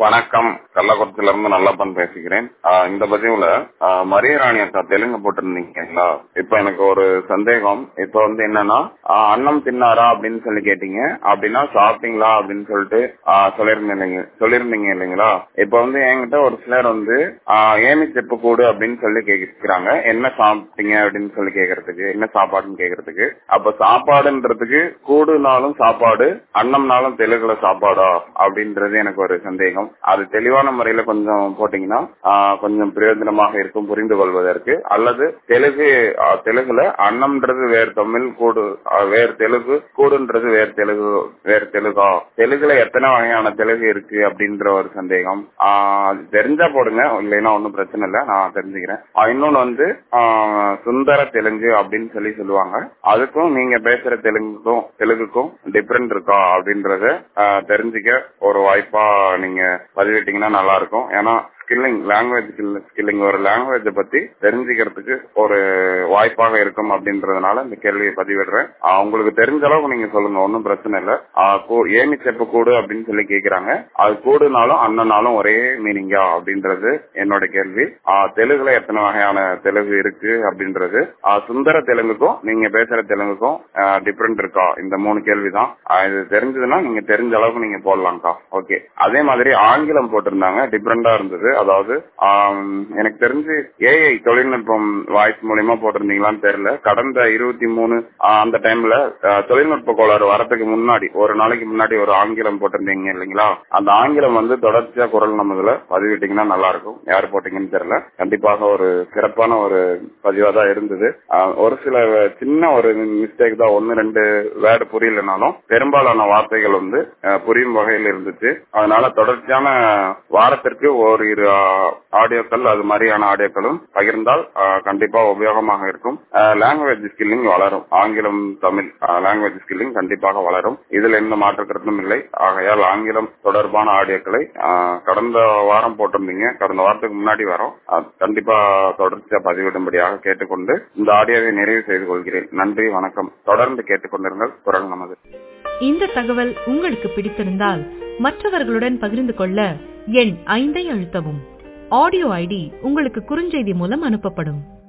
வணக்கம் கள்ளக்குறிச்சில இருந்து நல்லப்பன் பேசுகிறேன் ஆஹ் இந்த பதிவுல ஆஹ் மரியராணி அக்கா தெலுங்கு போட்டிருந்தீங்களா இப்ப எனக்கு ஒரு சந்தேகம் இப்ப வந்து என்னன்னா ஆஹ் அன்னம் தின்னாரா அப்படின்னு சொல்லி கேட்டீங்க அப்படின்னா சாப்பிட்டீங்களா அப்படின்னு சொல்லிட்டு ஆஹ் சொல்லிருந்தீங்க சொல்லிருந்தீங்க இல்லைங்களா இப்ப வந்து என்கிட்ட ஒரு சிலர் வந்து ஆஹ் ஏமி செப்பு கூடு அப்படின்னு சொல்லி கேக்குறாங்க என்ன சாப்பிட்டீங்க அப்படின்னு சொல்லி கேக்குறதுக்கு என்ன சாப்பாடுன்னு கேக்குறதுக்கு அப்ப சாப்பாடுன்றதுக்கு கூடுனாலும் சாப்பாடு அன்னம்னாலும் தெலுங்குல சாப்பாடா அப்படின்றது எனக்கு ஒரு சந்தேகம் அது தெளிவான முறையில கொஞ்சம் போட்டீங்கன்னா ஆஹ் கொஞ்சம் பிரயோஜனமாக இருக்கும் புரிந்து கொள்வதற்கு அல்லது தெலுங்கு ஆஹ் தெலுங்குல அன்னம்ன்றது வேறு தமிழ் கூடு ஆஹ் வேறு தெலுங்கு கூடுன்றது வேறு தெலுங்கு வேறு தெலுங்கா தெலுங்குல எத்தனை வகையான தெலுங்கு இருக்கு அப்படின்ற ஒரு சந்தேகம் ஆஹ் அது தெரிஞ்சா போடுங்க இல்லைன்னா ஒன்றும் பிரச்சனை இல்லை நான் தெரிஞ்சுக்கிறேன் ஆஹ் இன்னொன்னு வந்து ஆஹ் சுந்தர தெலுங்கு அப்படின்னு சொல்லி சொல்லுவாங்க அதுக்கும் நீங்க பேசுற தெலுங்குக்கும் தெலுங்குக்கும் டிஃபரெண்ட் இருக்கா அப்படின்றத ஆஹ் தெரிஞ்சுக்க ஒரு வாய்ப்பா நீங்க பதிவிட்டீங்கன்னா நல்லா இருக்கும் ஏன்னா ஸ்கில்லிங் லாங்குவேஜ் ஸ்கில்லிங் ஒரு லாங்குவேஜ பத்தி தெரிஞ்சுக்கிறதுக்கு ஒரு வாய்ப்பாக இருக்கும் அப்படின்றதுனால இந்த கேள்வியை பதிவிடுறேன் ஆஹ் உங்களுக்கு தெரிஞ்ச அளவுக்கு நீங்க சொல்லுங்க ஒன்றும் பிரச்சனை இல்ல ஆஹ் கூ- ஏமி செப்பு கூடு அப்படின்னு சொல்லி கேக்குறாங்க அது கூடுனாலும் அண்ணனாலும் ஒரே மீனிங்கா அப்படின்றது என்னோட கேள்வி ஆஹ் தெலுங்குல எத்தனை வகையான தெலுங்கு இருக்கு அப்படின்றது ஆஹ் சுந்தர தெலுங்குக்கும் நீங்க பேசுற தெலுங்குக்கும் டிஃபரெண்ட் இருக்கா இந்த மூணு கேள்விதான் ஆஹ் இது தெரிஞ்சதுன்னா நீங்க தெரிஞ்ச அளவுக்கு நீங்க போடலாம்க்கா ஓகே அதே மாதிரி ஆங்கிலம் போட்டிருந்தாங்க டிஃபரெண்டா இருந்தது அதாவது ஆம், எனக்கு தெரிஞ்சு ஏஐ தொழில்நுட்பம் வாய்ஸ் மூலியமா போட்டிருந்தீங்களான்னு தெரியல கடந்த இருபத்தி மூணு அந்த டைம்ல ஆஹ், தொழில்நுட்ப கோளாறு வரதுக்கு முன்னாடி ஒரு நாளைக்கு முன்னாடி ஒரு ஆங்கிலம் போட்டிருந்தீங்க இல்லைங்களா அந்த ஆங்கிலம் வந்து தொடர்ச்சியா குரல் நமதுல பதிவிட்டீங்கன்னா நல்லா இருக்கும் யார் போட்டீங்கன்னு தெரியல கண்டிப்பாக ஒரு சிறப்பான ஒரு பதிவா தான் இருந்தது ஆஹ், ஒரு சில சின்ன ஒரு மிஸ்டேக் தான் ஒன்னு ரெண்டு வேர்டு புரியலனாலும் பெரும்பாலான வார்த்தைகள் வந்து ஆஹ், புரியும் வகையில் இருந்துச்சு அதனால தொடர்ச்சியான வாரத்திற்கு ஒரு இரு ஆஹ், ஆடியோக்கள் அது மாதிரியான ஆடியோக்களும் பகிர்ந்தால் ஆஹ், கண்டிப்பா உபயோகமாக இருக்கும் லாங்குவேஜ் ஸ்கில்லிங் வளரும் ஆங்கிலம் தமிழ் லாங்குவேஜ் ஸ்கில்லிங் கண்டிப்பாக வளரும் இதில் எந்த மாற்று கருத்தும் இல்லை ஆகையால் ஆங்கிலம் தொடர்பான ஆடியோக்களை ஆஹ், கடந்த வாரம் போட்டிருந்தீங்க கடந்த வாரத்துக்கு முன்னாடி வரும் அது கண்டிப்பா தொடர்ச்சியா பதிவிடும்படியாக கேட்டுக்கொண்டு இந்த ஆடியோவை நிறைவு செய்து கொள்கிறேன் நன்றி வணக்கம் தொடர்ந்து கேட்டுக்கொண்டிருங்கள் குரல் நமது இந்த தகவல் உங்களுக்கு பிடித்திருந்தால் மற்றவர்களுடன் பகிர்ந்து கொள்ள எண் ஐந்தை அழுத்தவும் ஆடியோ ஐடி உங்களுக்கு குறுஞ்செய்தி மூலம் அனுப்பப்படும்